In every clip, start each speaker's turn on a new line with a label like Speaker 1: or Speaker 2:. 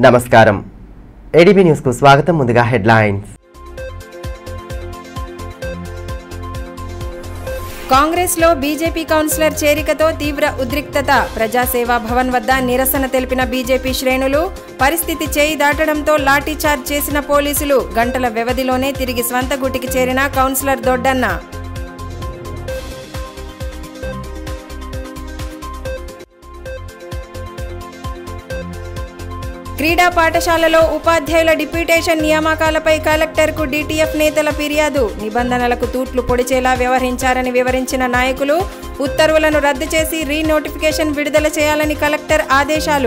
Speaker 1: నమస్కారం ఏడీబీ న్యూస్కు స్వాగతం ముందుగా హెడ్లైన్స్
Speaker 2: కాంగ్రెస్లో బీజేపీ కౌన్సిలర్ చేరికతో తీవ్ర ఉద్రిక్తత ప్రజాసేవా భవన్ వద్ద నిరసన తెలిపిన బీజేపీ శ్రేణులు పరిస్థితి చేయి దాటడంతో లాఠీచార్జ్ చేసిన పోలీసులు గంటల వ్యవధిలోనే తిరిగి స్వంత గుటికి చేరిన కౌన్సిలర్ దొడ్డన్న క్రీడా పాఠశాలలో ఉపాధ్యాయుల డిప్యూటేషన్ నియామకాలపై కలెక్టర్కు డీటీఎఫ్ నేతల ఫిర్యాదు నిబంధనలకు తూట్లు పొడిచేలా వ్యవహరించారని వివరించిన నాయకులు ఉత్తర్వులను రద్దు చేసి రీ నోటిఫికేషన్ విడుదల చేయాలని కలెక్టర్ ఆదేశాలు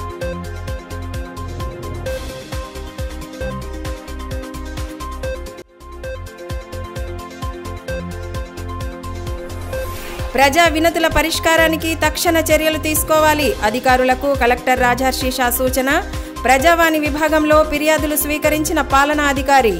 Speaker 2: ప్రజా వినతుల పరిష్కారానికి తక్షణ చర్యలు తీసుకోవాలి అధికారులకు కలెక్టర్ రాజహర్షి షా సూచన ప్రజావాణి విభాగంలో ఫిర్యాదులు స్వీకరించిన పాలనా అధికారి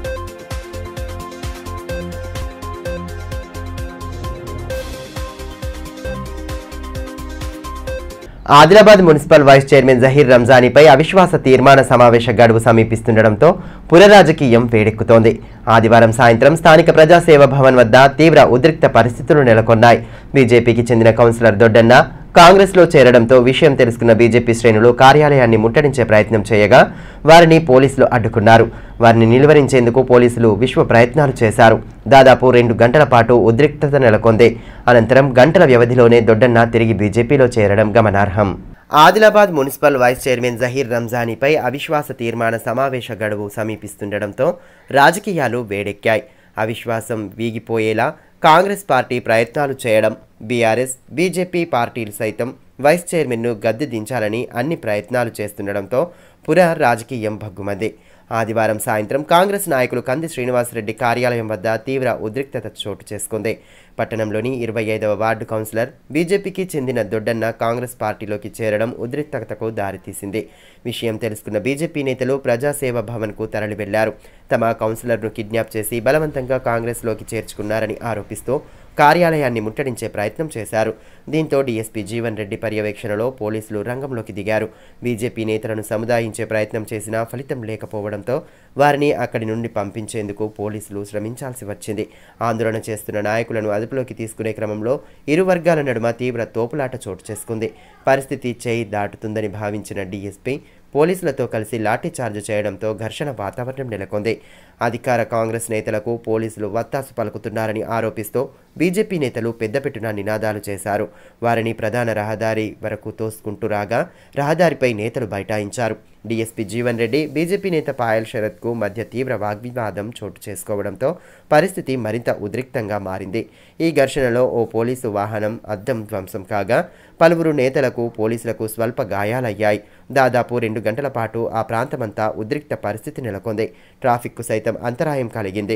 Speaker 1: Adilabad municipal vice chairman Zaheer రంజానీపై అవిశ్వాస తీర్మాన సమావేశ గడువు సమీపిస్తుండటంతో పుర రాజకీయం వేడెక్కుతోంది ఆదివారం సాయంత్రం స్థానిక ప్రజాసేవ భవన్ వద్ద తీవ్ర ఉద్రిక్త పరిస్థితులు నెలకొన్నాయి బీజేపీకి చెందిన కౌన్సిలర్ దొడ్డన్న కాంగ్రెస్లో చేరడంతో విషయం తెలుసుకున్న బీజేపీ శ్రేణులు కార్యాలయాన్ని ముట్టడించే ప్రయత్నం చేయగా వారిని పోలీసులు అడ్డుకున్నారు వారిని నిలువరించేందుకు పోలీసులు విశ్వ ప్రయత్నాలు చేశారు దాదాపు రెండు గంటల పాటు ఉద్రిక్తత నెలకొంది అనంతరం గంటల వ్యవధిలోనే దొడ్డన్న తిరిగి బీజేపీలో చేరడం గమనార్హం Adilabad municipal vice chairman Zaheer రంజానీపై అవిశ్వాస తీర్మాన సమావేశ గడువు సమీపిస్తుండటంతో రాజకీయాలు వేడెక్కాయి అవిశ్వాసం వీగిపోయేలా కాంగ్రెస్ పార్టీ ప్రయత్నాలు చేయడం బీఆర్ఎస్ బీజేపీ పార్టీలు సైతం వైస్ చైర్మన్ను గద్దె దించాలని అన్ని ప్రయత్నాలు చేస్తుండటంతో పుర రాజకీయం భగ్గుమంది ఆదివారం సాయంత్రం కాంగ్రెస్ నాయకులు కంది శ్రీనివాసరెడ్డి కార్యాలయం వద్ద తీవ్ర ఉద్రిక్తత చోటు చేసుకుంది పట్టణంలోని ఇరవై ఐదవ వార్డు కౌన్సిలర్ బీజేపీకి చెందిన దొడ్డన్న కాంగ్రెస్ పార్టీలోకి చేరడం ఉద్రిక్తతకు దారితీసింది విషయం తెలుసుకున్న బీజేపీ నేతలు ప్రజాసేవ భవన్కు తరలి వెళ్లారు తమ కౌన్సిలర్ను కిడ్నాప్ చేసి బలవంతంగా కాంగ్రెస్లోకి చేర్చుకున్నారని ఆరోపిస్తూ కార్యాలయాన్ని ముట్టడించే ప్రయత్నం చేశారు దీంతో డీఎస్పీ జీవన్ రెడ్డి పర్యవేక్షణలో పోలీసులు రంగంలోకి దిగారు బీజేపీ నేతలను సముదాయించే ప్రయత్నం చేసినా ఫలితం లేకపోవడంతో వారిని అక్కడి నుండి పంపించేందుకు పోలీసులు శ్రమించాల్సి వచ్చింది ఆందోళన చేస్తున్న నాయకులను అదుపులోకి తీసుకునే క్రమంలో ఇరు వర్గాల నడుమ తీవ్ర తోపులాట చోటు చేసుకుంది పరిస్థితి చేయి దాటుతుందని భావించిన డీఎస్పీ పోలీసులతో కలిసి లాఠీచార్జ్ చేయడంతో ఘర్షణ వాతావరణం నెలకొంది అధికార కాంగ్రెస్ నేతలకు పోలీసులు వత్తాసు పలుకుతున్నారని ఆరోపిస్తూ బీజేపీ నేతలు పెద్దపెట్టున నినాదాలు చేశారు వారిని ప్రధాన రహదారి వరకు తోసుకుంటూ రాగా రహదారిపై నేతలు బైఠాయించారు డీఎస్పీ జీవన్ రెడ్డి బీజేపీ నేత పాయల్ శరత్కు మధ్య తీవ్ర వాగ్వివాదం చోటు చేసుకోవడంతో పరిస్థితి మరింత ఉద్రిక్తంగా మారింది ఈ ఘర్షణలో ఓ పోలీసు వాహనం అద్దం ధ్వంసం కాగా పలువురు నేతలకు పోలీసులకు స్వల్ప గాయాలయ్యాయి దాదాపు రెండు గంటల పాటు ఆ ప్రాంతమంతా ఉద్రిక్త పరిస్థితి నెలకొంది ట్రాఫిక్కు సైతం అంతరాయం కలిగింది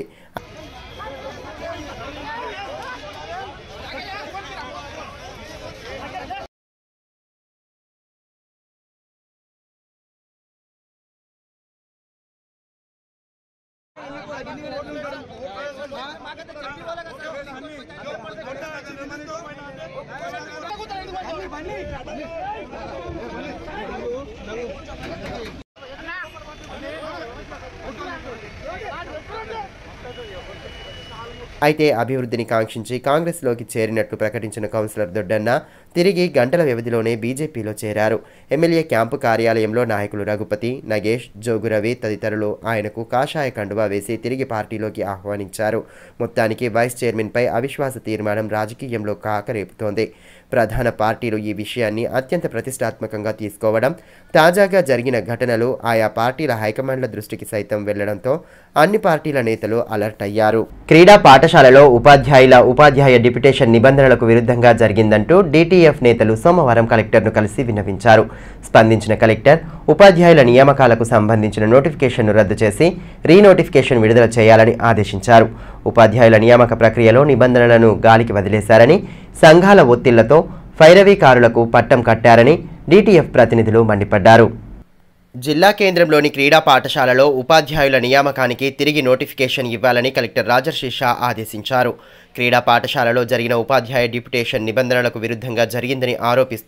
Speaker 1: అయితే అభివృద్ధిని కాంక్షించి కాంగ్రెస్లోకి చేరినట్లు ప్రకటించిన కౌన్సిలర్ దొడ్డన్న తిరిగి గంటల వ్యవధిలోనే బీజేపీలో చేరారు ఎమ్మెల్యే క్యాంపు కార్యాలయంలో నాయకులు రఘుపతి నగేష్ జోగురవి తదితరులు ఆయనకు కాషాయ కండువా వేసి తిరిగి పార్టీలోకి ఆహ్వానించారు మొత్తానికి వైస్ చైర్మన్పై అవిశ్వాస తీర్మానం రాజకీయంలో కాకరేపుతోంది ప్రధాన పార్టీలు ఈ విషయాన్ని అత్యంత ప్రతిష్టాత్మకంగా తీసుకోవడం తాజాగా జరిగిన ఘటనలు ఆయా పార్టీల హైకమాండ్ల దృష్టికి సైతం వెళ్లడంతో అన్ని పార్టీల నేతలు అలర్ట్ అయ్యారు క్రీడా పాఠశాలలో ఉపాధ్యాయుల ఉపాధ్యాయ డిప్యుటేషన్ నిబంధనలకు విరుద్ధంగా జరిగిందంటూ డిటిఎఫ్ నేతలు సోమవారం కలెక్టర్ను కలిసి విన్నవించారు స్పందించిన కలెక్టర్ ఉపాధ్యాయుల నియామకాలకు సంబంధించిన నోటిఫికేషన్ను రద్దు చేసి రీనోటిఫికేషన్ విడుదల చేయాలని ఆదేశించారు ఉపాధ్యాయుల నియామక ప్రక్రియలో నిబంధనలను గాలికి వదిలేశారని సంఘాల ఒత్తిళ్లతో ఫైరవీకారులకు పట్టం కట్టారని డిటిఎఫ్ ప్రతినిధులు మండిపడ్డారు జిల్లా కేంద్రంలోని క్రీడా పాఠశాలలో ఉపాధ్యాయుల నియామకానికి తిరిగి నోటిఫికేషన్ ఇవ్వాలని కలెక్టర్ రాజర్షి షా ఆదేశించారు క్రీడా పాఠశాలలో జరిగిన ఉపాధ్యాయ డిప్యుటేషన్ నిబంధనలకు విరుద్ధంగా జరిగిందని ఆరోపిస్తూ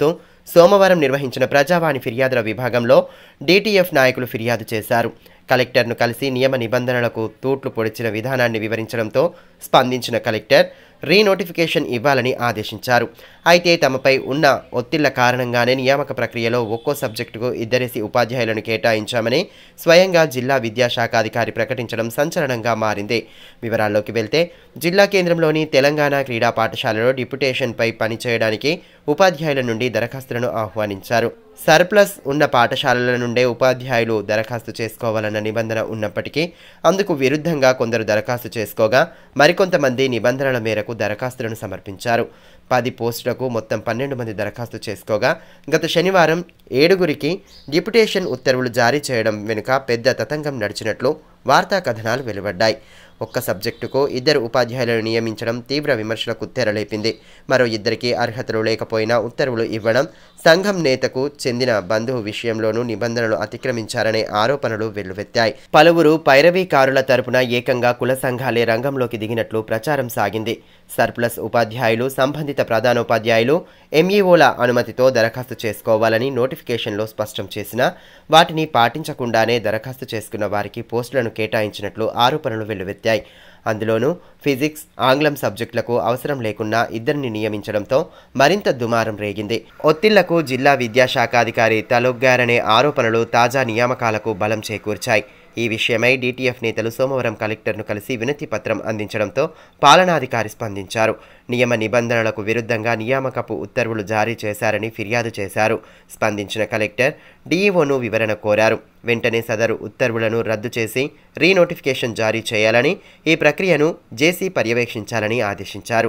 Speaker 1: సోమవారం నిర్వహించిన ప్రజావాణి ఫిర్యాదుల విభాగంలో డీటీఎఫ్ నాయకులు ఫిర్యాదు చేశారు కలెక్టర్ను కలిసి నియమ నిబంధనలకు తూట్లు పొడిచిన విధానాన్ని వివరించడంతో స్పందించిన కలెక్టర్ రీనోటిఫికేషన్ ఇవ్వాలని ఆదేశించారు అయితే తమపై ఉన్న ఒత్తిళ్ల కారణంగానే నియామక ప్రక్రియలో ఒక్కో సబ్జెక్టుకు ఇద్దరేసి ఉపాధ్యాయులను కేటాయించామని స్వయంగా జిల్లా విద్యాశాఖాధికారి ప్రకటించడం సంచలనంగా మారింది వివరాల్లోకి వెళ్తే జిల్లా కేంద్రంలోని తెలంగాణ క్రీడా పాఠశాలలో డిప్యుటేషన్పై పనిచేయడానికి ఉపాధ్యాయుల నుండి దరఖాస్తులను ఆహ్వానించారు సర్ప్లస్ ఉన్న పాఠశాలల నుండే ఉపాధ్యాయులు దరఖాస్తు చేసుకోవాలన్న నిబంధన ఉన్నప్పటికీ అందుకు విరుద్ధంగా కొందరు దరఖాస్తు చేసుకోగా మరికొంతమంది నిబంధనల మేరకు దరఖాస్తులను సమర్పించారు పది పోస్టులకు మొత్తం పన్నెండు మంది దరఖాస్తు చేసుకోగా గత శనివారం ఏడుగురికి డిప్యుటేషన్ ఉత్తర్వులు జారీ చేయడం వెనుక పెద్ద తతంగం నడిచినట్లు వార్తా కథనాలు వెలువడ్డాయి ఒక్క సబ్జెక్టుకు ఇద్దరు ఉపాధ్యాయులను నియమించడం తీవ్ర విమర్శలకు తెరలేపింది మరో ఇద్దరికి అర్హతలు లేకపోయినా ఉత్తర్వులు ఇవ్వడం సంఘం నేతకు చెందిన బంధువు విషయంలోనూ నిబంధనలు అతిక్రమించారనే ఆరోపణలు వెల్లువెత్తాయి పలువురు పైరవీకారుల తరపున ఏకంగా కుల సంఘాలే రంగంలోకి దిగినట్లు ప్రచారం సాగింది సర్ప్లస్ ఉపాధ్యాయులు సంబంధిత ప్రధానోపాధ్యాయులు ఎంఈఓల అనుమతితో దరఖాస్తు చేసుకోవాలని నోటిఫికేషన్లో స్పష్టం చేసినా వాటిని పాటించకుండానే దరఖాస్తు చేసుకున్న వారికి పోస్టులను కేటాయించినట్లు ఆరోపణలు వెల్లువెత్తాయి అందులోనూ ఫిజిక్స్ ఆంగ్లం సబ్జెక్టులకు అవసరం లేకుండా ఇద్దరిని నియమించడంతో మరింత దుమారం రేగింది ఒత్తిళ్లకు జిల్లా విద్యాశాఖాధికారి తలొగ్గారనే ఆరోపణలు తాజా నియామకాలకు బలం చేకూర్చాయి ఈ విషయమై డీటీఎఫ్ నేతలు సోమవారం కలెక్టర్ను కలిసి వినతి పత్రం అందించడంతో పాలనాధికారి స్పందించారు నియమ నిబంధనలకు విరుద్ధంగా నియామకపు ఉత్తర్వులు జారీ చేశారని ఫిర్యాదు చేశారు స్పందించిన కలెక్టర్ డీఈఓను వివరణ కోరారు వెంటనే సదరు ఉత్తర్వులను రద్దు చేసి రీనోటిఫికేషన్ జారీ చేయాలని ఈ ప్రక్రియను జేసీ పర్యవేక్షించాలని ఆదేశించారు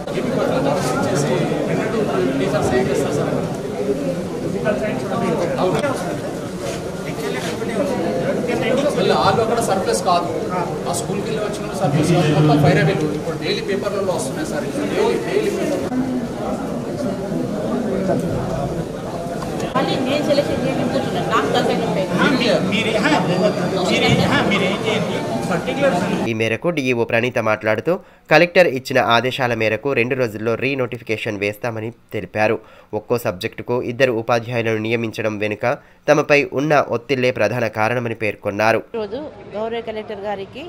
Speaker 3: మళ్ళీ వాళ్ళు అక్కడ సర్ప్లస్ కాదు ఆ స్కూల్కి వెళ్ళి వచ్చిన సర్ప్లస్ కాదు మొత్తం ఫైర్ అవైలు ఇప్పుడు డైలీ పేపర్లలో వస్తున్నాయి సార్ డైలీ డైలీ
Speaker 4: మళ్ళీ నేను సెలెక్షన్ చేయకుంటున్నాను నాకు తగ్గ
Speaker 5: మీరే మీరే మీరేం చేయండి పర్టికులర్
Speaker 1: ఈ మేరకు డీఈఓ ప్రణీత మాట్లాడుతూ కలెక్టర్ ఇచ్చిన ఆదేశాల మేరకు రెండు రోజుల్లో రీనోటిఫికేషన్ వేస్తామని తెలిపారు ఒక్కో సబ్జెక్టుకు ఇద్దరు ఉపాధ్యాయులను నియమించడం వెనుక తమపై ఉన్న ఒత్తిళ్లే ప్రధాన కారణమని పేర్కొన్నారు
Speaker 4: రోజు గౌరవ కలెక్టర్ గారికి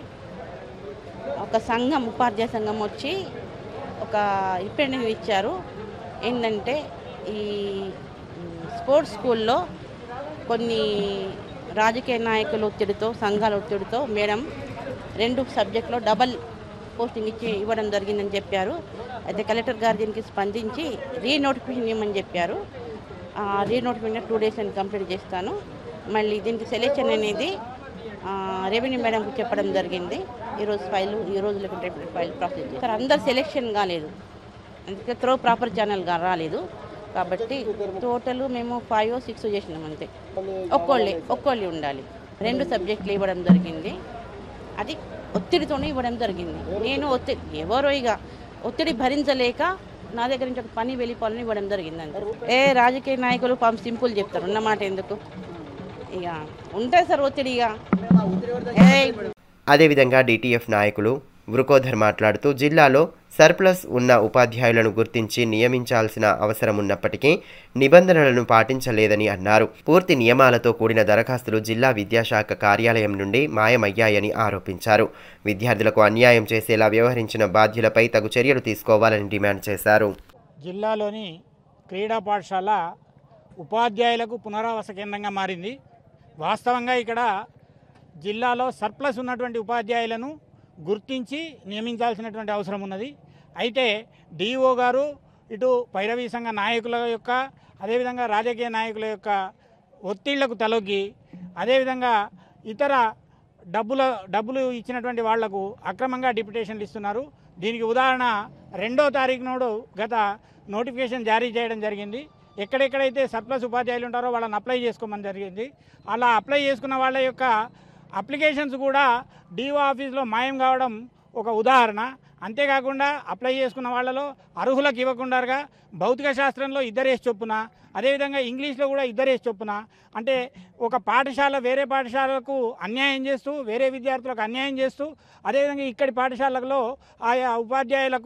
Speaker 4: ఒక సంఘం ఉపాధ్యాయ సంఘం వచ్చి ఒక రిప్రజెంటేటివ్ ఇచ్చారు ఏంటంటే ఈ మ్, స్పోర్ట్స్ స్కూల్లో కొన్ని రాజకీయ నాయకుల ఒత్తిడితో సంఘాల ఒత్తిడితో మేడం రెండు సబ్జెక్టులో డబల్ పోస్టింగ్ ఇచ్చి ఇవ్వడం జరిగిందని చెప్పారు అయితే కలెక్టర్ గారు దీనికి స్పందించి రీనోటిఫికేషన్ ఇవ్వమని చెప్పారు ఆ రీనోటిఫికేషన్ టూ డేస్ అని కంప్లీట్ చేస్తాను మళ్ళీ దీనికి సెలెక్షన్ అనేది ఆ, రెవెన్యూ మేడంకి చెప్పడం జరిగింది ఈరోజు ఫైల్ ఈ రోజు లేకుంటే ఫైల్ ప్రాసెస్ చేస్తారు అందరు సెలెక్షన్ కాలేదు అందుకే త్రో ప్రాపర్ ఛానల్గా రాలేదు కాబట్టి టోటల్ మేము ఫైవ్ సిక్స్ చేసినాం అంతే ఒక్కోళ్ళే ఒక్కోళ్ళే ఉండాలి రెండు సబ్జెక్టులు ఇవ్వడం జరిగింది అది ఒత్తిడితోనే ఇవ్వడం జరిగింది నేను ఒత్తిడి ఎవరో ఇక ఒత్తిడి భరించలేక నా దగ్గర నుంచి ఒక పని వెళ్ళిపోవాలని ఇవ్వడం జరిగింది అంతే ఏ రాజకీయ నాయకులు పాపం సింపుల్ చెప్తారు ఉన్నమాట ఎందుకు ఇక ఉంటాయి సార్ ఒత్తిడి ఇక ఏ
Speaker 1: అదేవిధంగా డీటీఎఫ్ నాయకులు వృకోధర్ మాట్లాడుతూ జిల్లాలో సర్ప్లస్ ఉన్న ఉపాధ్యాయులను గుర్తించి నియమించాల్సిన అవసరం ఉన్నప్పటికీ నిబంధనలను పాటించలేదని అన్నారు పూర్తి నియమాలతో కూడిన దరఖాస్తులు జిల్లా విద్యాశాఖ కార్యాలయం నుండి మాయమయ్యాయని ఆరోపించారు విద్యార్థులకు అన్యాయం చేసేలా వ్యవహరించిన బాధ్యులపై తగు చర్యలు తీసుకోవాలని డిమాండ్ చేశారు
Speaker 5: జిల్లాలోని క్రీడా పాఠశాల ఉపాధ్యాయులకు పునరావాస కేంద్రంగా మారింది వాస్తవంగా ఇక్కడ జిల్లాలో సర్ప్లస్ ఉన్నటువంటి ఉపాధ్యాయులను గుర్తించి నియమించాల్సినటువంటి అవసరం ఉన్నది అయితే డిఓ గారు ఇటు పైరవీ సంఘ నాయకుల యొక్క అదేవిధంగా రాజకీయ నాయకుల యొక్క ఒత్తిళ్లకు తలొగ్గి అదేవిధంగా ఇతర డబ్బుల డబ్బులు ఇచ్చినటువంటి వాళ్లకు అక్రమంగా డిప్యుటేషన్లు ఇస్తున్నారు దీనికి ఉదాహరణ రెండో తారీఖు నాడు గత నోటిఫికేషన్ జారీ చేయడం జరిగింది ఎక్కడెక్కడైతే సర్ప్లస్ ఉపాధ్యాయులు ఉంటారో వాళ్ళని అప్లై చేసుకోమని జరిగింది అలా అప్లై చేసుకున్న వాళ్ళ యొక్క అప్లికేషన్స్ కూడా డిఓ ఆఫీస్లో మాయం కావడం ఒక ఉదాహరణ అంతేకాకుండా అప్లై చేసుకున్న వాళ్ళలో అర్హులకు ఇవ్వకుండాగా భౌతిక శాస్త్రంలో ఇద్దరేసి చొప్పున అదేవిధంగా ఇంగ్లీష్లో కూడా ఇద్దరేసి చొప్పున అంటే ఒక పాఠశాల వేరే పాఠశాలకు అన్యాయం చేస్తూ వేరే విద్యార్థులకు అన్యాయం చేస్తూ అదేవిధంగా ఇక్కడి పాఠశాలలో ఆయా ఉపాధ్యాయులకు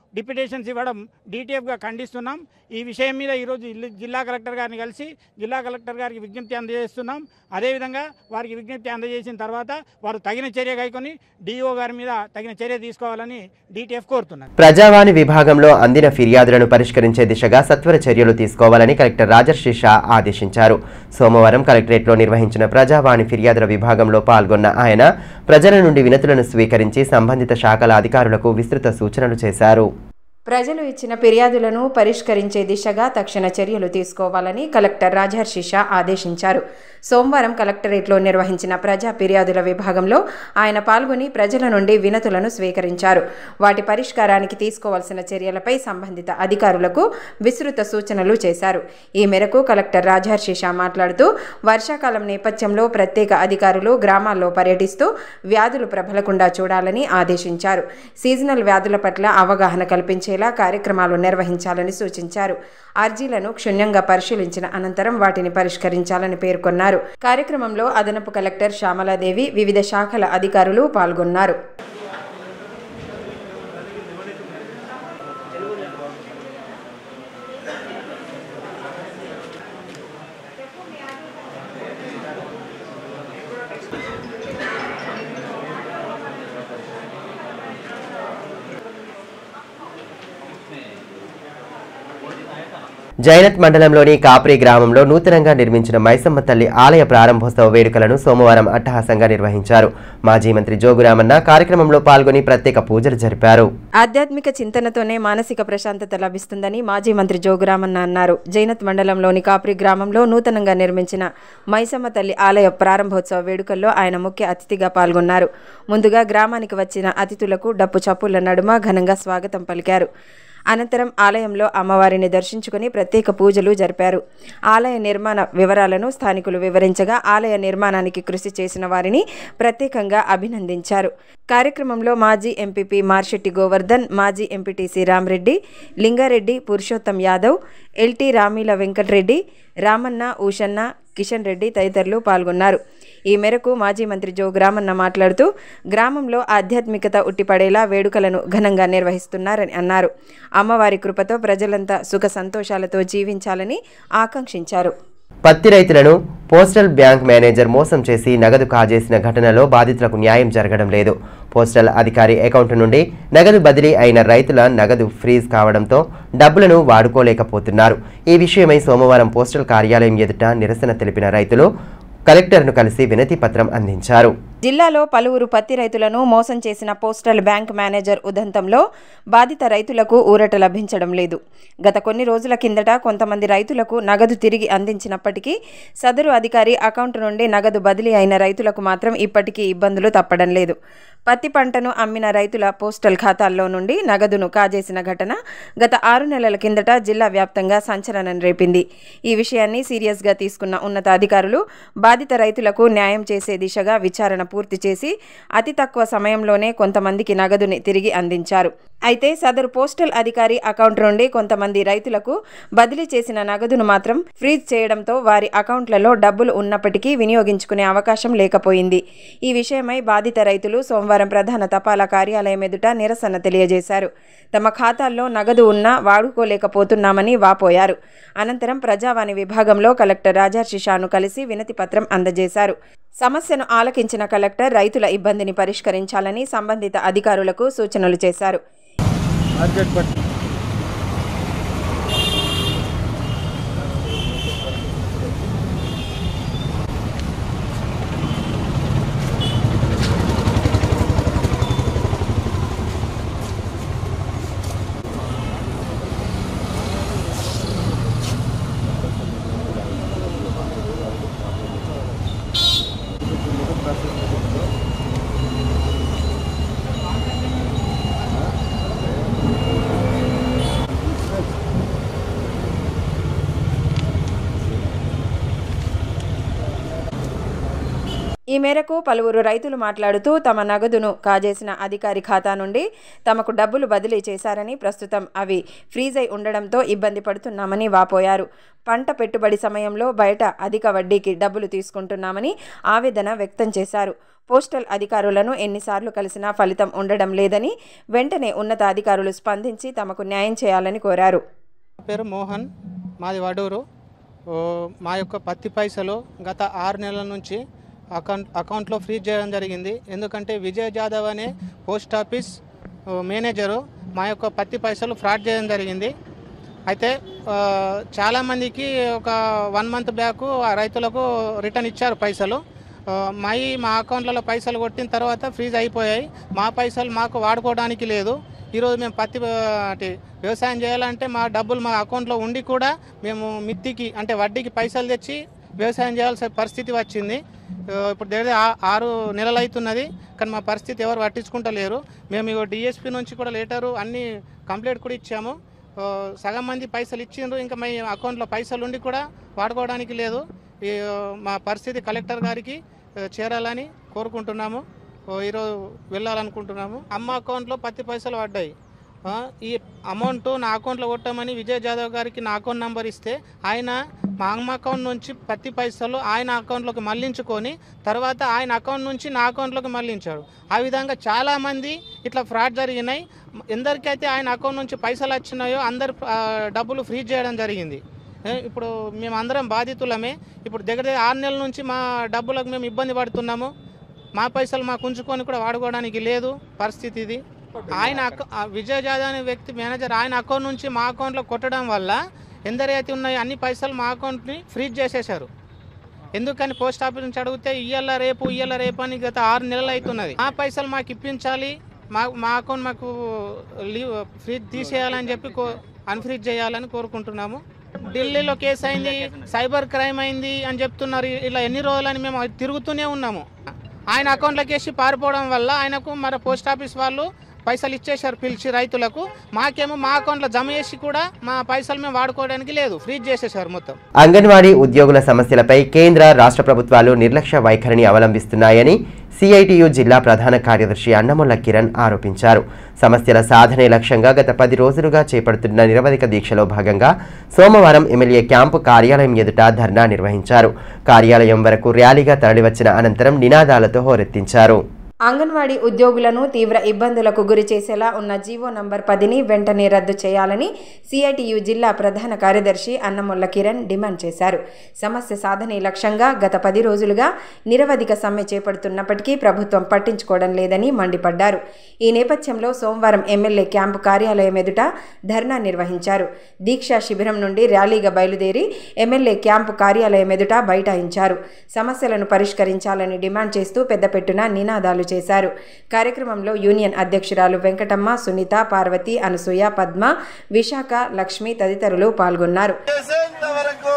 Speaker 5: డిప్యుటేషన్స్ ఇవ్వడం డీటీఎఫ్గా ఖండిస్తున్నాం ఈ విషయం మీద ఈరోజు ఇల్లు- జిల్లా కలెక్టర్ గారిని కలిసి జిల్లా కలెక్టర్ గారికి విజ్ఞప్తి అందజేస్తున్నాం అదేవిధంగా వారికి విజ్ఞప్తి అందజేసిన తర్వాత వారు తగిన చర్య కైకొని డిఓ గారి మీద తగిన చర్య తీసుకోవాలని డీటీఎఫ్ కోరుతున్నారు
Speaker 1: ప్రజావాణి విభాగంలో అందిన ఫిర్యాదులను పరిష్కరించే దిశగా సత్వర చర్యలు తీసుకోవాలని కలెక్టర్ రాజర్షి షా ఆదేశించారు సోమవారం కలెక్టరేట్లో నిర్వహించిన ప్రజావాణి ఫిర్యాదుల విభాగంలో పాల్గొన్న ఆయన ప్రజల నుండి వినతులను స్వీకరించి సంబంధిత శాఖల అధికారులకు విస్తృత సూచనలు చేశారు
Speaker 2: ప్రజలు ఇచ్చిన ఫిర్యాదులను పరిష్కరించే దిశగా తక్షణ చర్యలు తీసుకోవాలని కలెక్టర్ రాజహర్షి షా ఆదేశించారు సోమవారం కలెక్టరేట్లో నిర్వహించిన ప్రజా ఫిర్యాదుల విభాగంలో ఆయన పాల్గొని ప్రజల నుండి వినతులను స్వీకరించారు వాటి పరిష్కారానికి తీసుకోవాల్సిన చర్యలపై సంబంధిత అధికారులకు విస్తృత సూచనలు చేశారు ఈ మేరకు కలెక్టర్ రాజహర్షి షా మాట్లాడుతూ వర్షాకాలం నేపథ్యంలో ప్రత్యేక అధికారులు గ్రామాల్లో పర్యటిస్తూ వ్యాధులు ప్రబలకుండా చూడాలని ఆదేశించారు సీజనల్ వ్యాధుల పట్ల అవగాహన కల్పించేలా కార్యక్రమాలు నిర్వహించాలని సూచించారు అర్జీలను క్షుణ్ణంగా పరిశీలించిన అనంతరం వాటిని పరిష్కరించాలని పేర్కొన్నారు కార్యక్రమంలో అదనపు కలెక్టర్ శ్యామలాదేవి వివిధ శాఖల అధికారులు పాల్గొన్నారు
Speaker 1: జైనత్ మండలంలోని కాప్రి గ్రామంలో నూతనంగా నిర్మించిన మైసమ్మ తల్లి ఆలయ ప్రారంభోత్సవ వేడుకలను సోమవారం అట్టహాసంగా నిర్వహించారు మాజీ మంత్రి జోగురామన్న కార్యక్రమంలో పాల్గొని ప్రత్యేక పూజలు జరిపారు
Speaker 2: ఆధ్యాత్మిక చింతనతోనే మానసిక ప్రశాంతత లభిస్తుందని మాజీ మంత్రి జోగురామన్న అన్నారు జైనత్ మండలంలోని కాప్రి గ్రామంలో నూతనంగా నిర్మించిన మైసమ్మ తల్లి ఆలయ ప్రారంభోత్సవ వేడుకల్లో ఆయన ముఖ్య అతిథిగా పాల్గొన్నారు ముందుగా గ్రామానికి వచ్చిన అతిథులకు డప్పు చప్పుల నడుమ ఘనంగా స్వాగతం పలికారు అనంతరం ఆలయంలో అమ్మవారిని దర్శించుకుని ప్రత్యేక పూజలు జరిపారు ఆలయ నిర్మాణ వివరాలను స్థానికులు వివరించగా ఆలయ నిర్మాణానికి కృషి చేసిన వారిని ప్రత్యేకంగా అభినందించారు కార్యక్రమంలో మాజీ ఎంపీపీ మార్షెట్టి గోవర్ధన్ మాజీ ఎంపీటీసీ రామరెడ్డి లింగారెడ్డి పురుషోత్తం యాదవ్ ఎల్టీ రామీల వెంకటరెడ్డి రామన్న ఊషన్న కిషన్ రెడ్డి తదితరులు పాల్గొన్నారు ఈ మేరకు మాజీ మంత్రి జోగురామన్న మాట్లాడుతూ గ్రామంలో ఆధ్యాత్మికత ఉట్టిపడేలా వేడుకలను ఘనంగా నిర్వహిస్తున్నారని అన్నారు అమ్మవారి కృపతో ప్రజలంతా సుఖ సంతోషాలతో జీవించాలని ఆకాంక్షించారు
Speaker 1: పత్తి రైతులను పోస్టల్ బ్యాంక్ మేనేజర్ మోసం చేసి నగదు కాజేసిన ఘటనలో బాధితులకు న్యాయం జరగడం లేదు పోస్టల్ అధికారి అకౌంట్ నుండి నగదు బదిలీ అయిన రైతుల నగదు ఫ్రీజ్ కావడంతో డబ్బులను వాడుకోలేకపోతున్నారు ఈ విషయమై సోమవారం పోస్టల్ కార్యాలయం ఎదుట నిరసన తెలిపిన రైతులు కలెక్టర్ను కలిసి వినతి పత్రం అందించారు
Speaker 2: జిల్లాలో పలువురు పత్తి రైతులను మోసం చేసిన పోస్టల్ బ్యాంక్ మేనేజర్ ఉదంతంలో బాధిత రైతులకు ఊరట లభించడం లేదు గత కొన్ని రోజుల కిందట కొంతమంది రైతులకు నగదు తిరిగి అందించినప్పటికీ సదరు అధికారి అకౌంట్ నుండి నగదు బదిలీ అయిన రైతులకు మాత్రం ఇప్పటికీ ఇబ్బందులు తప్పడం లేదు పత్తి పంటను అమ్మిన రైతుల పోస్టల్ ఖాతాల్లో నుండి నగదును కాజేసిన ఘటన గత ఆరు నెలల కిందట జిల్లా వ్యాప్తంగా సంచలనం రేపింది ఈ విషయాన్ని సీరియస్గా తీసుకున్న ఉన్నతాధికారులు బాధిత రైతులకు న్యాయం చేసే దిశగా విచారణ పూర్తి చేసి అతి తక్కువ సమయంలోనే కొంతమందికి నగదుని తిరిగి అందించారు అయితే సదరు పోస్టల్ అధికారి అకౌంట్ నుండి కొంతమంది రైతులకు బదిలీ చేసిన నగదును మాత్రం ఫ్రీజ్ చేయడంతో వారి అకౌంట్లలో డబ్బులు ఉన్నప్పటికీ వినియోగించుకునే అవకాశం లేకపోయింది ఈ విషయమై బాధిత రైతులు సోమవారం ప్రధాన తపాలా కార్యాలయం ఎదుట నిరసన తెలియజేశారు తమ ఖాతాల్లో నగదు ఉన్నా వాడుకోలేకపోతున్నామని వాపోయారు అనంతరం ప్రజావాణి విభాగంలో కలెక్టర్ రాజర్షి షాను కలిసి వినతి పత్రం అందజేశారు సమస్యను ఆలకించిన కలెక్టర్ రైతుల ఇబ్బందిని పరిష్కరించాలని సంబంధిత అధికారులకు సూచనలు చేశారు ఈ మేరకు పలువురు రైతులు మాట్లాడుతూ తమ నగదును కాజేసిన అధికారి ఖాతా నుండి తమకు డబ్బులు బదిలీ చేశారని ప్రస్తుతం అవి ఫ్రీజ్ అయి ఉండడంతో ఇబ్బంది పడుతున్నామని వాపోయారు పంట పెట్టుబడి సమయంలో బయట అధిక వడ్డీకి డబ్బులు తీసుకుంటున్నామని ఆవేదన వ్యక్తం చేశారు పోస్టల్ అధికారులను ఎన్నిసార్లు కలిసినా ఫలితం ఉండడం లేదని వెంటనే ఉన్నతాధికారులు స్పందించి తమకు న్యాయం చేయాలని కోరారు
Speaker 6: నా పేరు మోహన్ మాది వడూరు ఓ, మా యొక్క పత్తి పైసలు గత ఆరు నెలల నుంచి అకౌంట్ అకౌంట్లో ఫ్రీజ్ చేయడం జరిగింది ఎందుకంటే విజయ్ జాదవ్ అనే పోస్ట్ ఆఫీస్ ఓ, మేనేజరు మా యొక్క పత్తి పైసలు ఫ్రాడ్ చేయడం జరిగింది అయితే ఆ, చాలామందికి ఒక వన్ మంత్ బ్యాక్ ఆ రైతులకు రిటర్న్ ఇచ్చారు పైసలు ఆ, మై మా అకౌంట్లలో పైసలు కొట్టిన తర్వాత ఫ్రీజ్ అయిపోయాయి మా పైసలు మాకు వాడుకోవడానికి లేదు ఈరోజు మేము పత్తి ఆ, అంటే వ్యవసాయం చేయాలంటే మా డబ్బులు మా అకౌంట్లో ఉండి కూడా మేము మిత్తికి అంటే వడ్డీకి పైసలు తెచ్చి వ్యవసాయం చేయాల్సిన పరిస్థితి వచ్చింది ఆ, ఇప్పుడు దగ్గర ఆ- ఆరు నెలలు అవుతున్నది కానీ మా పరిస్థితి ఎవరు పట్టించుకుంటలేరు మేము ఇగో డిఎస్పీ నుంచి కూడా లెటరు అన్ని కంప్లైంట్ కూడా ఇచ్చాము ఆ, సగం మంది పైసలు ఇచ్చిండ్రు ఇంకా మా అకౌంట్లో పైసలు ఉండి కూడా వాడుకోవడానికి లేదు ఈ, ఆ, మా పరిస్థితి కలెక్టర్ గారికి ఆ, చేరాలని కోరుకుంటున్నాము ఓ, ఈరోజు వెళ్ళాలనుకుంటున్నాము అమ్మ అకౌంట్లో పత్తి పైసలు పడ్డాయి ఆ, ఈ అమౌంట్ నా అకౌంట్లో కొట్టమని విజయ్ జాదవ్ గారికి నా అకౌంట్ నెంబర్ ఇస్తే ఆయన మా అమ్మ అకౌంట్ నుంచి పత్తి పైసలు ఆయన అకౌంట్లోకి మళ్లించుకొని తర్వాత ఆయన అకౌంట్ నుంచి నా అకౌంట్లోకి మళ్లించాడు ఆ విధంగా చాలామంది ఇట్లా ఫ్రాడ్ జరిగినాయి ఎందరికైతే ఆయన అకౌంట్ నుంచి పైసలు వచ్చినాయో అందరు ఆ, డబ్బులు ఫ్రీజ్ చేయడం జరిగింది ఏ, ఇప్పుడు మేము అందరం బాధితులమే ఇప్పుడు దగ్గర దగ్గర ఆరు నెలల నుంచి మా డబ్బులకు మేము ఇబ్బంది పడుతున్నాము మా పైసలు మాకు ఉంచుకొని కూడా వాడుకోవడానికి లేదు పరిస్థితి ఇది ఆయన అకౌ- ఆ విజయ్ జాదవ్ అనే వ్యక్తి మేనేజర్ ఆయన అకౌంట్ నుంచి మా అకౌంట్లో కొట్టడం వల్ల ఎందరైతే ఉన్నాయో అన్ని పైసలు మా అకౌంట్ని ఫ్రీజ్ చేసేశారు ఎందుకని పోస్ట్ ఆఫీస్ నుంచి అడిగితే ఇయ్యాల రేపు ఇయ్యాల రేపు అని గత ఆరు నెలలు అవుతున్నది మా పైసలు మాకు ఇప్పించాలి మా మా అకౌంట్ మాకు లీవ్ ఫ్రీజ్ తీసేయాలని చెప్పి కో అన్ఫ్రీజ్ చేయాలని కోరుకుంటున్నాము ఢిల్లీలో కేసు అయింది సైబర్ క్రైమ్ అయింది అని చెప్తున్నారు ఇలా ఎన్ని రోజులని మేము తిరుగుతూనే ఉన్నాము ఆయన అకౌంట్లోకి వేసి పారిపోవడం వల్ల ఆయనకు మరి పోస్ట్ ఆఫీస్ వాళ్ళు పైసలు ఇచ్చేశారు పిలిచి రైతులకు మాకేమో మా అకౌంట్లో జమ చేసి కూడా మా పైసలు మేము వాడుకోవడానికి లేదు ఫ్రీజ్ చేసేశారు మొత్తం
Speaker 1: అంగన్వాడీ ఉద్యోగుల సమస్యలపై కేంద్ర రాష్ట్ర ప్రభుత్వాలు నిర్లక్ష్య వైఖరిని అవలంబిస్తున్నాయని సిఐటియు జిల్లా ప్రధాన కార్యదర్శి అన్నముల కిరణ్ ఆరోపించారు సమస్యల సాధనే లక్ష్యంగా గత పది రోజులుగా చేపడుతున్న నిరవధిక దీక్షలో భాగంగా సోమవారం ఎమ్మెల్యే క్యాంపు కార్యాలయం ఎదుట ధర్నా నిర్వహించారు కార్యాలయం వరకు ర్యాలీగా తరలివచ్చిన అనంతరం నినాదాలతో హోరెత్తించారు
Speaker 2: అంగన్వాడీ ఉద్యోగులను తీవ్ర ఇబ్బందులకు గురి చేసేలా ఉన్న జీవో నంబర్ పదిని వెంటనే రద్దు చేయాలని సిఐటియు జిల్లా ప్రధాన కార్యదర్శి అన్నముల్ల కిరణ్ డిమాండ్ చేశారు సమస్య సాధనే లక్ష్యంగా గత పది రోజులుగా నిరవధిక సమ్మె చేపడుతున్నప్పటికీ ప్రభుత్వం పట్టించుకోవడం లేదని మండిపడ్డారు ఈ నేపథ్యంలో సోమవారం ఎమ్మెల్యే క్యాంపు కార్యాలయం ఎదుట ధర్నా నిర్వహించారు దీక్షా శిబిరం నుండి ర్యాలీగా బయలుదేరి ఎమ్మెల్యే క్యాంపు కార్యాలయం ఎదుట బైఠాయించారు సమస్యలను పరిష్కరించాలని డిమాండ్ చేస్తూ పెద్దపెట్టున నినాదాలు చేశారు కార్యక్రమంలో యూనియన్ అధ్యక్షురాలు వెంకటమ్మ సునీత పార్వతి అనసూయ పద్మ విశాఖ లక్ష్మి తదితరులు పాల్గొన్నారు
Speaker 7: చేసేంత వరకు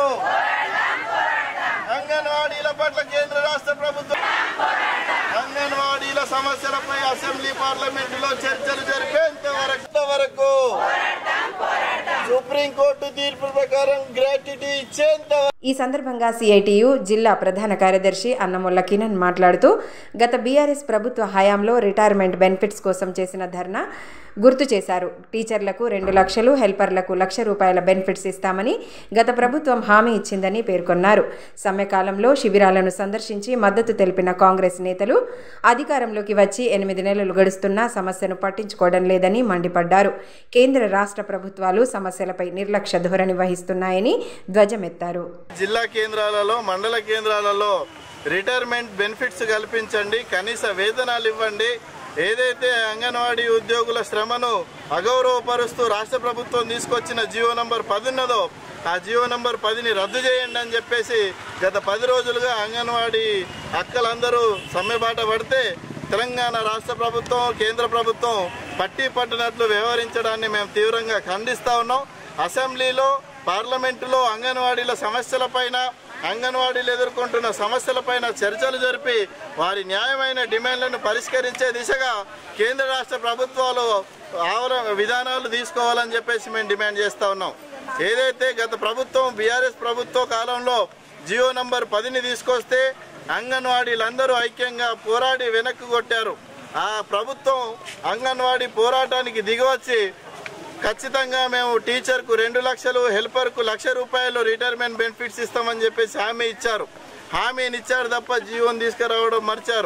Speaker 7: అంగన్వాడీల పట్ల కేంద్ర రాష్ట్ర ప్రభుత్వం అంగన్వాడీల సమస్యలపై అసెంబ్లీ పార్లమెంట్ లో చర్చలు జరిపేంత వరకు వరకు సుప్రీంకోర్టు తీర్పు ప్రకారం గ్రాట్యుటీ ఇచ్చేంత
Speaker 2: ఈ సందర్భంగా సిఐటియు జిల్లా ప్రధాన కార్యదర్శి అన్నముల్ల కిరణ్ మాట్లాడుతూ గత బీఆర్ఎస్ ప్రభుత్వ హయాంలో రిటైర్మెంట్ బెనిఫిట్స్ కోసం చేసిన ధర్నా గుర్తు చేశారు టీచర్లకు రెండు లక్షలు హెల్పర్లకు లక్ష రూపాయల బెనిఫిట్స్ ఇస్తామని గత ప్రభుత్వం హామీ ఇచ్చిందని పేర్కొన్నారు సమ్మెకాలంలో శిబిరాలను సందర్శించి మద్దతు తెలిపిన కాంగ్రెస్ నేతలు అధికారంలోకి వచ్చి ఎనిమిది నెలలు గడుస్తున్నా సమస్యను పట్టించుకోవడం లేదని మండిపడ్డారు కేంద్ర రాష్ట్ర ప్రభుత్వాలు సమస్యలపై నిర్లక్ష్య ధోరణి వహిస్తున్నాయని ధ్వజమెత్తారు
Speaker 7: జిల్లా కేంద్రాలలో మండల కేంద్రాలలో రిటైర్మెంట్ బెనిఫిట్స్ కల్పించండి కనీస వేతనాలు ఇవ్వండి ఏదైతే అంగన్వాడీ ఉద్యోగుల శ్రమను అగౌరవపరుస్తూ రాష్ట్ర ప్రభుత్వం తీసుకొచ్చిన జియో నంబర్ పది ఉన్నదో ఆ జియో నంబర్ పదిని రద్దు చేయండి అని చెప్పేసి గత పది రోజులుగా అంగన్వాడీ అక్కలందరూ సమ్మెబాట పడితే తెలంగాణ రాష్ట్ర ప్రభుత్వం కేంద్ర ప్రభుత్వం పట్టి పట్టినట్లు వ్యవహరించడాన్ని మేము తీవ్రంగా ఖండిస్తా ఉన్నాం అసెంబ్లీలో పార్లమెంటులో అంగన్వాడీల సమస్యలపైన అంగన్వాడీలు ఎదుర్కొంటున్న సమస్యలపైన చర్చలు జరిపి వారి న్యాయమైన డిమాండ్లను పరిష్కరించే దిశగా కేంద్ర రాష్ట్ర ప్రభుత్వాలు ఆవర విధానాలు తీసుకోవాలని చెప్పేసి మేము డిమాండ్ చేస్తా ఉన్నాం ఏదైతే గత ప్రభుత్వం బీఆర్ఎస్ ప్రభుత్వ కాలంలో జియో నంబర్ పదిని తీసుకొస్తే అంగన్వాడీలందరూ ఐక్యంగా పోరాడి వెనక్కు కొట్టారు ఆ ప్రభుత్వం అంగన్వాడీ పోరాటానికి దిగివచ్చి ఖచ్చితంగా మేము టీచర్కు రెండు లక్షలు హెల్పర్కు లక్ష రూపాయలు రిటైర్మెంట్ బెనిఫిట్స్ ఇస్తామని చెప్పేసి హామీ ఇచ్చారు హామీని ఇచ్చారు తప్ప జీవోని తీసుకురావడం మర్చారు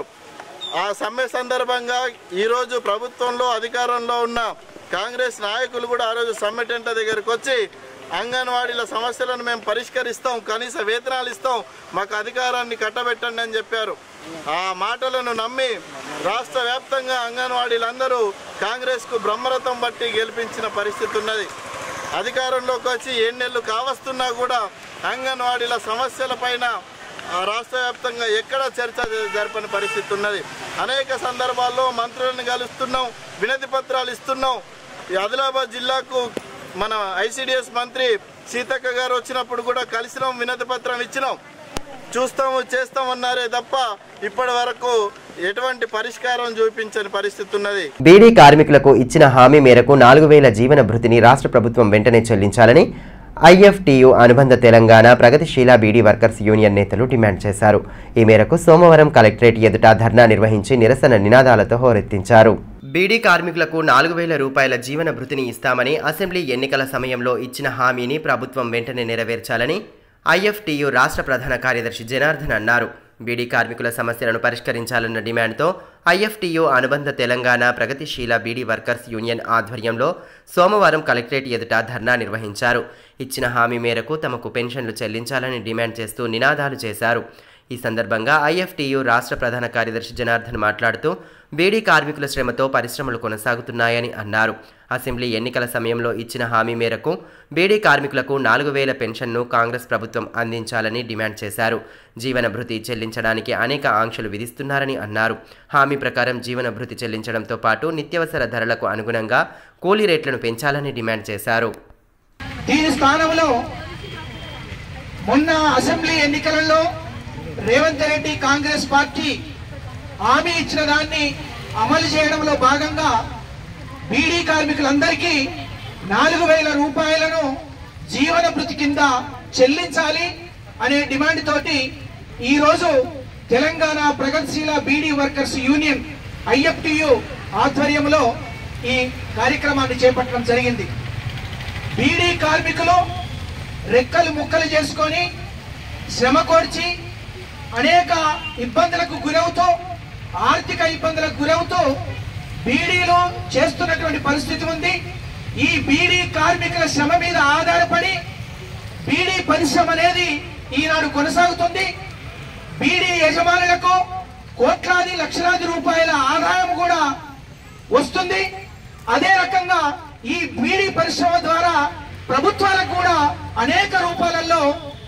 Speaker 7: ఆ సమ్మె సందర్భంగా ఈరోజు ప్రభుత్వంలో అధికారంలో ఉన్న కాంగ్రెస్ నాయకులు కూడా ఆ రోజు సమ్మె టెంట్ల దగ్గరకు వచ్చి అంగన్వాడీల సమస్యలను మేము పరిష్కరిస్తాం కనీస వేతనాలు ఇస్తాం మాకు అధికారాన్ని కట్టబెట్టండి అని చెప్పారు ఆ మాటలను నమ్మి రాష్ట్ర వ్యాప్తంగా అంగన్వాడీలందరూ కాంగ్రెస్కు బ్రహ్మరథం బట్టి గెలిపించిన పరిస్థితి ఉన్నది అధికారంలోకి వచ్చి ఏడు కావస్తున్నా కూడా అంగన్వాడీల సమస్యలపైన ఆ రాష్ట్ర వ్యాప్తంగా ఎక్కడ చర్చ జ- జరపని పరిస్థితి ఉన్నది అనేక సందర్భాల్లో మంత్రులను కలుస్తున్నాం వినతి పత్రాలు ఇస్తున్నాం ఈ ఆదిలాబాద్ జిల్లాకు మన ఐసిడిఎస్ మంత్రి సీతక్క గారు వచ్చినప్పుడు కూడా కలిసినాం వినతి పత్రం ఇచ్చినాం చూస్తాము చేస్తామన్నారే తప్ప ఇప్పటి వరకు ఎటువంటి పరిష్కారం చూపించని పరిస్థితి ఉన్నది
Speaker 1: బీడీ కార్మికులకు ఇచ్చిన హామీ మేరకు నాలుగు వేల జీవన భృతిని రాష్ట్ర ప్రభుత్వం వెంటనే చెల్లించాలని ఐఎఫ్టియు అనుబంధ తెలంగాణ ప్రగతిశీల బీడీ వర్కర్స్ యూనియన్ నేతలు డిమాండ్ చేశారు ఈ మేరకు సోమవారం కలెక్టరేట్ ఎదుట ధర్నా నిర్వహించి నిరసన నినాదాలతో హోరెత్తించారు బీడీ కార్మికులకు నాలుగు వేల రూపాయల జీవన భృతిని ఇస్తామని అసెంబ్లీ ఎన్నికల సమయంలో ఇచ్చిన హామీని ప్రభుత్వం వెంటనే నెరవేర్చాలని ఐఎఫ్టియు రాష్ట్ర ప్రధాన కార్యదర్శి జనార్దన్ అన్నారు బీడీ కార్మికుల సమస్యలను పరిష్కరించాలన్న డిమాండ్తో ఐఎఫ్టియు అనుబంధ తెలంగాణ ప్రగతిశీల బీడీ వర్కర్స్ యూనియన్ ఆధ్వర్యంలో సోమవారం కలెక్టరేట్ ఎదుట ధర్నా నిర్వహించారు ఇచ్చిన హామీ మేరకు తమకు పెన్షన్లు చెల్లించాలని డిమాండ్ చేస్తూ నినాదాలు చేశారు ఈ సందర్భంగా ఐఎఫ్టియు రాష్ట్ర ప్రధాన కార్యదర్శి జనార్దన్ మాట్లాడుతూ బీడీ కార్మికుల శ్రమతో పరిశ్రమలు కొనసాగుతున్నాయని అన్నారు అసెంబ్లీ ఎన్నికల సమయంలో ఇచ్చిన హామీ మేరకు బీడీ కార్మికులకు నాలుగు వేల పెన్షన్ను కాంగ్రెస్ ప్రభుత్వం అందించాలని డిమాండ్ చేశారు జీవన భృతి చెల్లించడానికి అనేక ఆంక్షలు విధిస్తున్నారని అన్నారు హామీ ప్రకారం జీవన భృతి చెల్లించడంతో పాటు నిత్యవసర ధరలకు అనుగుణంగా కూలీ రేట్లను పెంచాలని డిమాండ్ చేశారు
Speaker 8: దీని స్థానంలో మొన్న అసెంబ్లీ ఎన్నికలలో రేవంత్ రెడ్డి కాంగ్రెస్ పార్టీ హామీ ఇచ్చిన దాన్ని అమలు చేయడంలో భాగంగా బీడీ కార్మికులందరికీ నాలుగు వేల రూపాయలను జీవన భృతి కింద చెల్లించాలి అనే డిమాండ్ తోటి ఈరోజు తెలంగాణ ప్రగతిశీల బీడీ వర్కర్స్ యూనియన్ ఐఎఫ్టియు ఆధ్వర్యంలో ఈ కార్యక్రమాన్ని చేపట్టడం జరిగింది బీడీ కార్మికులు రెక్కలు ముక్కలు చేసుకొని శ్రమ కోర్చి అనేక ఇబ్బందులకు గురవుతూ ఆర్థిక ఇబ్బందులకు గురవుతూ బీడీలు చేస్తున్నటువంటి పరిస్థితి ఉంది ఈ బీడీ కార్మికుల శ్రమ మీద ఆధారపడి బీడీ పరిశ్రమ అనేది ఈనాడు కొనసాగుతుంది బీడీ యజమానులకు కోట్లాది లక్షలాది రూపాయల ఆదాయం కూడా వస్తుంది అదే రకంగా ఈ బీడీ పరిశ్రమ ద్వారా ప్రభుత్వాలకు కూడా అనేక రూపాలలో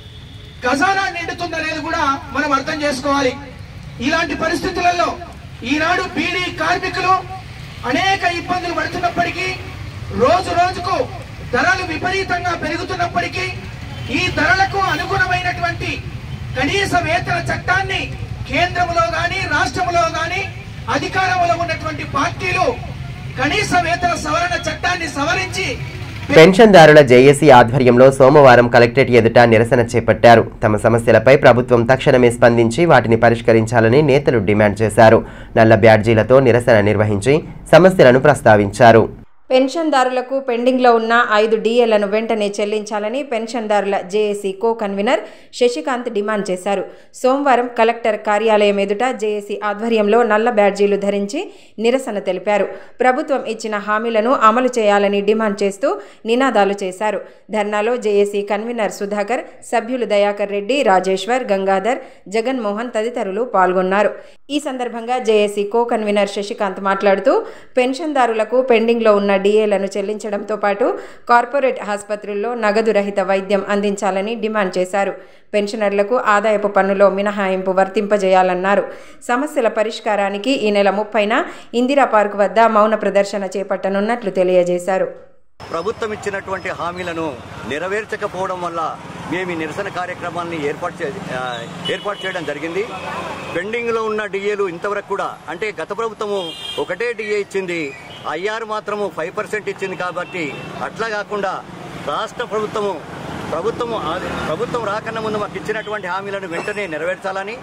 Speaker 8: ఖజానా నిండుతుందనేది కూడా మనం అర్థం చేసుకోవాలి ఇలాంటి పరిస్థితులలో ఈనాడు బీడీ కార్మికులు అనేక ఇబ్బందులు పడుతున్నప్పటికీ రోజు రోజుకు ధరలు విపరీతంగా పెరుగుతున్నప్పటికీ ఈ ధరలకు అనుగుణమైనటువంటి కనీస వేతన చట్టాన్ని కేంద్రంలో గాని రాష్ట్రంలో గాని అధికారంలో ఉన్నటువంటి పార్టీలు కనీస వేతన సవరణ చట్టాన్ని సవరించి
Speaker 1: పెన్షన్దారుల జేఏసీ ఆధ్వర్యంలో సోమవారం కలెక్టరేట్ ఎదుట నిరసన చేపట్టారు తమ సమస్యలపై ప్రభుత్వం తక్షణమే స్పందించి వాటిని పరిష్కరించాలని నేతలు డిమాండ్ చేశారు నల్ల బ్యాడ్జీలతో నిరసన నిర్వహించి సమస్యలను ప్రస్తావించారు
Speaker 2: పెన్షన్దారులకు పెండింగ్లో ఉన్న ఐదు డిఏలను వెంటనే చెల్లించాలని పెన్షన్దారుల JAC co convener Sasikanth demand చేశారు సోమవారం కలెక్టర్ కార్యాలయం ఎదుట జేఏసీ ఆధ్వర్యంలో నల్ల బ్యాడ్జీలు ధరించి నిరసన తెలిపారు ప్రభుత్వం ఇచ్చిన హామీలను అమలు చేయాలని డిమాండ్ చేస్తూ నినాదాలు చేశారు ధర్నాలో జేఏసీ కన్వీనర్ సుధాకర్ సభ్యులు దయాకర్ రెడ్డి రాజేశ్వర్ గంగాధర్ జగన్మోహన్ తదితరులు పాల్గొన్నారు ఈ సందర్భంగా జేఏసీ కో కన్వీనర్ శశికాంత్ మాట్లాడుతూ పెన్షన్దారులకు పెండింగ్లో ఉన్న డిఏలను చెల్లించడంతో పాటు కార్పొరేట్ ఆసుపత్రుల్లో నగదు రహిత వైద్యం అందించాలని డిమాండ్ చేశారు పెన్షనర్లకు ఆదాయపు పన్నులో మినహాయింపు వర్తింపజేయాలన్నారు సమస్యల పరిష్కారానికి ఈ నెల ముప్పైన ఇందిరా పార్క్ వద్ద మౌన ప్రదర్శన చేపట్టనున్నట్లు తెలియజేశారు
Speaker 9: ప్రభుత్వం ఇచ్చినటువంటి హామీలను నెరవేర్చకపోవడం వల్ల మేము ఈ నిరసన కార్యక్రమాన్ని ఏర్పాటు చే ఆ, ఏర్పాటు చేయడం జరిగింది పెండింగ్లో ఉన్న డిఏలు ఇంతవరకు కూడా అంటే గత ప్రభుత్వము ఒకటే డిఏ ఇచ్చింది ఐఆర్ మాత్రము ఫైవ్ పర్సెంట్ ఇచ్చింది కాబట్టి అట్లా కాకుండా రాష్ట్ర ప్రభుత్వము ప్రభుత్వము ఆది- ప్రభుత్వం రాకన్నా ముందు మాకు ఇచ్చినటువంటి హామీలను వెంటనే నెరవేర్చాలని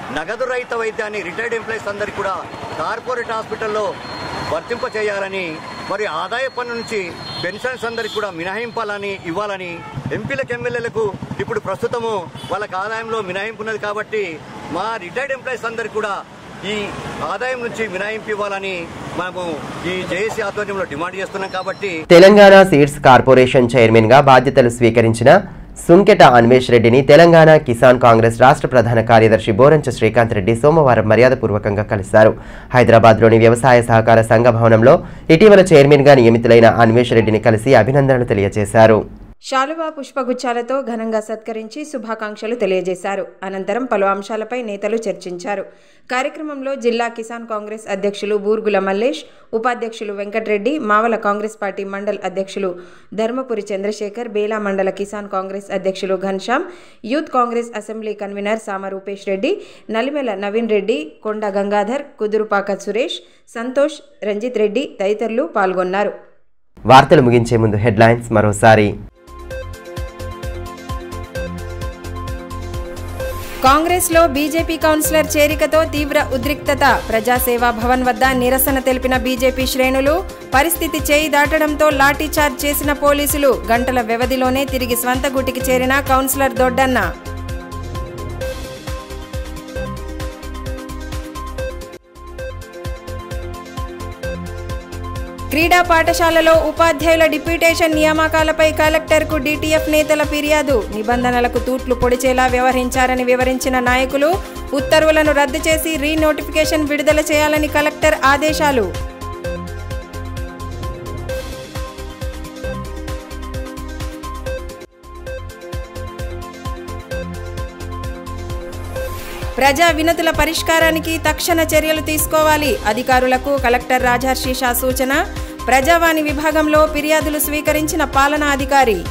Speaker 9: నగదు రహిత వైద్యాన్ని రిటైర్డ్ ఎంప్లాయీస్ అందరికీ కూడా కార్పొరేట్ హాస్పిటల్లో వర్తింప చేయాలని మరి ఆదాయ పన్ను నుంచి పెన్షన్స్ అందరికి కూడా మినహాయింపాలని ఇవ్వాలని ఎంపీలకు ఎమ్మెల్యేలకు ఇప్పుడు ప్రస్తుతము వాళ్ళకి ఆదాయంలో మినహాయింపు ఉన్నది కాబట్టి మా రిటైర్డ్ ఎంప్లాయీస్ అందరికి కూడా ఈ ఆదాయం నుంచి మినహాయింపు ఇవ్వాలని మనము ఈ జేఏసీ ఆధ్వర్యంలో డిమాండ్ చేస్తున్నాం కాబట్టి
Speaker 1: తెలంగాణ సీడ్స్ కార్పొరేషన్ చైర్మన్ గా బాధ్యతలు స్వీకరించిన సుంకెట అన్వేష్ రెడ్డిని తెలంగాణ కిసాన్ కాంగ్రెస్ రాష్ట్ర ప్రధాన కార్యదర్శి బోరంచ శ్రీకాంత్ రెడ్డి సోమవారం మర్యాదపూర్వకంగా కలిశారు హైదరాబాద్లోని వ్యవసాయ సహకార సంఘ భవనంలో ఇటీవల చైర్మన్గా నియమితులైన అన్వేష్ రెడ్డిని కలిసి అభినందనలు తెలియజేశారు
Speaker 2: శాలువా పుష్పగుచ్చాలతో ఘనంగా సత్కరించి శుభాకాంక్షలు తెలియజేశారు అనంతరం పలు అంశాలపై నేతలు చర్చించారు కార్యక్రమంలో జిల్లా కిసాన్ కాంగ్రెస్ అధ్యక్షులు బూర్గుల మల్లేష్ ఉపాధ్యక్షులు వెంకటరెడ్డి మావల కాంగ్రెస్ పార్టీ మండల్ అధ్యక్షులు ధర్మపురి చంద్రశేఖర్ బేలా మండల కిసాన్ కాంగ్రెస్ అధ్యక్షులు Ghanshyam youth Congress assembly convener Sama Rupesh Reddy Nalimela Naveen Reddy కొండ గంగాధర్ కుదురుపాక సురేష్ సంతోష్ రంజిత్ రెడ్డి తదితరులు పాల్గొన్నారు
Speaker 1: వార్తలు ముగించే ముందు హెడ్లైన్స్ మరోసారి
Speaker 2: కాంగ్రెస్లో బీజేపీ కౌన్సిలర్ చేరికతో తీవ్ర ఉద్రిక్తత ప్రజాసేవా భవన్ వద్ద నిరసన తెలిపిన బీజేపీ శ్రేణులు పరిస్థితి చేయి దాటడంతో లాఠీచార్జ్ చేసిన పోలీసులు గంటల వ్యవధిలోనే తిరిగి స్వంత గుటికి చేరిన కౌన్సిలర్ దొడ్డన్న క్రీడా పాఠశాలలో ఉపాధ్యాయుల డిప్యూటేషన్ నియామకాలపై కలెక్టర్కు డీటీఎఫ్ నేతల ఫిర్యాదు నిబంధనలకు తూట్లు పొడిచేలా వ్యవహరించారని వివరించిన నాయకులు ఉత్తర్వులను రద్దు చేసి రీ నోటిఫికేషన్ విడుదల చేయాలని కలెక్టర్ ఆదేశాలు ప్రజా వినతుల పరిష్కారానికి తక్షణ చర్యలు తీసుకోవాలి అధికారులకు కలెక్టర్ రాజర్షి షా సూచన ప్రజావాణి విభాగంలో ఫిర్యాదులు స్వీకరించిన పాలనా అధికారి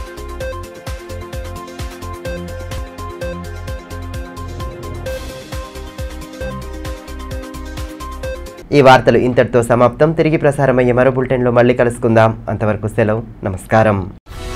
Speaker 1: ఈ వార్తలు ఇంతటితో సమాప్తం తిరిగి ప్రసారమయ్యే మరో బులెటిన్లో మళ్ళీ కలుసుకుందాం అంతవరకు సెలవు నమస్కారం